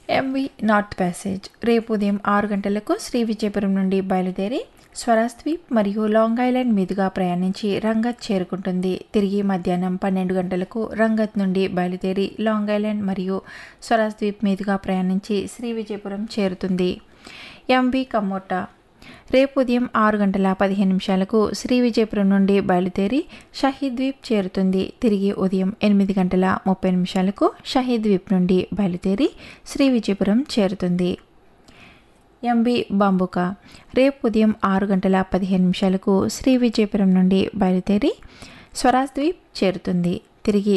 MV north passage రేపు ఉదయం ఆరు గంటలకు శ్రీ విజయపురం నుండి బయలుదేరి స్వరాజ్ ద్వీప్ మరియు లాంగ్ ఐలాండ్ మీదుగా ప్రయాణించి రంగత్ చేరుకుంటుంది తిరిగి మధ్యాహ్నం పన్నెండు గంటలకు రంగత్ నుండి బయలుదేరి లాంగ్ ఐలాండ్ మరియు స్వరాజ్ ద్వీప్ మీదుగా ప్రయాణించి శ్రీ విజయపురం చేరుతుంది ఎంవి కమోటా రేపు ఉదయం ఆరు గంటల పదిహేను నిమిషాలకు శ్రీ విజయపురం నుండి బయలుదేరి షహీద్ ద్వీప్ చేరుతుంది తిరిగి ఉదయం ఎనిమిది గంటల ముప్పై నిమిషాలకు షహీద్ ద్వీప్ నుండి బయలుదేరి శ్రీ విజయపురం చేరుతుంది ఎంబి బాంబుకా రేపు ఉదయం ఆరు గంటల పదిహేను నిమిషాలకు శ్రీ విజయపురం నుండి బయలుదేరి స్వరాజ్ ద్వీప్ చేరుతుంది తిరిగి